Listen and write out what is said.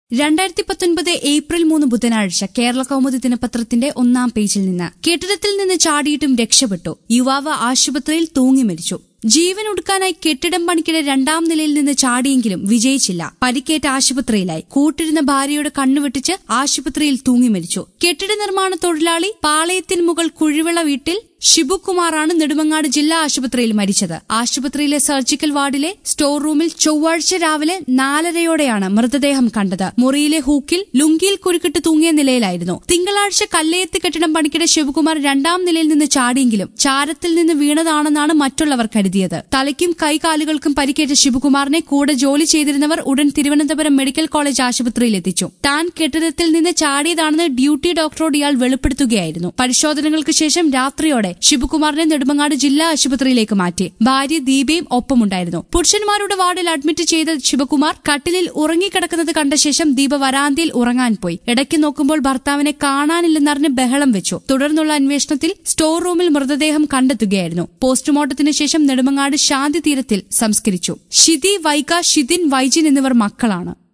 രണ്ടായിരത്തി പത്തൊൻപത് ഏപ്രിൽ മൂന്ന് ബുധനാഴ്ച കേരള കൗമുദി ദിനപത്രത്തിന്റെ ഒന്നാം പേജിൽ നിന്ന് കെട്ടിടത്തിൽ നിന്ന് ചാടിയിട്ടും രക്ഷപ്പെട്ടു യുവാവ് ആശുപത്രിയിൽ തൂങ്ങി മരിച്ചു ജീവൻ ഒടുക്കാനായി കെട്ടിടം പണിക്കിടെ രണ്ടാം നിലയിൽ നിന്ന് ചാടിയെങ്കിലും വിജയിച്ചില്ല പരിക്കേറ്റ് ആശുപത്രിയിലായി കൂട്ടിരുന്ന ഭാര്യയുടെ കണ്ണുവെട്ടിച്ച് ആശുപത്രിയിൽ തൂങ്ങി മരിച്ചു കെട്ടിട നിർമ്മാണ തൊഴിലാളി പാളയത്തിന് മുകൾ കുഴിവിള വീട്ടിൽ ഷിബുകുമാറാണ് നെടുമങ്ങാട് ജില്ലാ ആശുപത്രിയിൽ മരിച്ചത് ആശുപത്രിയിലെ സർജിക്കൽ വാർഡിലെ സ്റ്റോർ റൂമിൽ ചൊവ്വാഴ്ച രാവിലെ നാലരയോടെയാണ് മൃതദേഹം കണ്ടത് മുറിയിലെ ഹൂക്കിൽ ലുങ്കിയിൽ കുരുക്കിട്ട് തൂങ്ങിയ നിലയിലായിരുന്നു തിങ്കളാഴ്ച കല്ലയത്ത് കെട്ടിടം പണിക്കിടെ ശിവകുമാർ രണ്ടാം നിലയിൽ നിന്ന് ചാടിയെങ്കിലും ചാരത്തിൽ നിന്ന് വീണതാണെന്നാണ് മറ്റുള്ളവർ കരുതിയത് തലയ്ക്കും കൈകാലുകൾക്കും പരിക്കേറ്റ ശിവകുമാറിനെ കൂടെ ജോലി ചെയ്തിരുന്നവർ ഉടൻ തിരുവനന്തപുരം മെഡിക്കൽ കോളേജ് ആശുപത്രിയിൽ എത്തിച്ചു താൻ കെട്ടിടത്തിൽ നിന്ന് ചാടിയതാണെന്ന് ഡ്യൂട്ടി ഡോക്ടറോട് ഇയാൾ വെളിപ്പെടുത്തുകയായിരുന്നു പരിശോധനകൾക്ക് ശേഷം രാത്രിയോടെ ശിവകുമാറിനെ നെടുമങ്ങാട് ജില്ലാ ആശുപത്രിയിലേക്ക് മാറ്റി ഭാര്യ ദീപയും ഒപ്പമുണ്ടായിരുന്നു പുരുഷന്മാരുടെ വാർഡിൽ അഡ്മിറ്റ് ചെയ്ത ശിവകുമാർ കട്ടിലിൽ ഉറങ്ങിക്കിടക്കുന്നത് കണ്ട ശേഷം ദീപ വരാന്തയിൽ ഉറങ്ങാൻ പോയി ഇടയ്ക്ക് നോക്കുമ്പോൾ ഭർത്താവിനെ കാണാനില്ലെന്നറിഞ്ഞ് ബഹളം വെച്ചു തുടർന്നുള്ള അന്വേഷണത്തിൽ സ്റ്റോർ റൂമിൽ മൃതദേഹം കണ്ടെത്തുകയായിരുന്നു പോസ്റ്റ്മോർട്ടത്തിന് ശേഷം നെടുമങ്ങാട് ശാന്തി തീരത്തിൽ സംസ്കരിച്ചു ഷിതി വൈക ഷിതിൻ വൈജിൻ എന്നിവർ മക്കളാണ്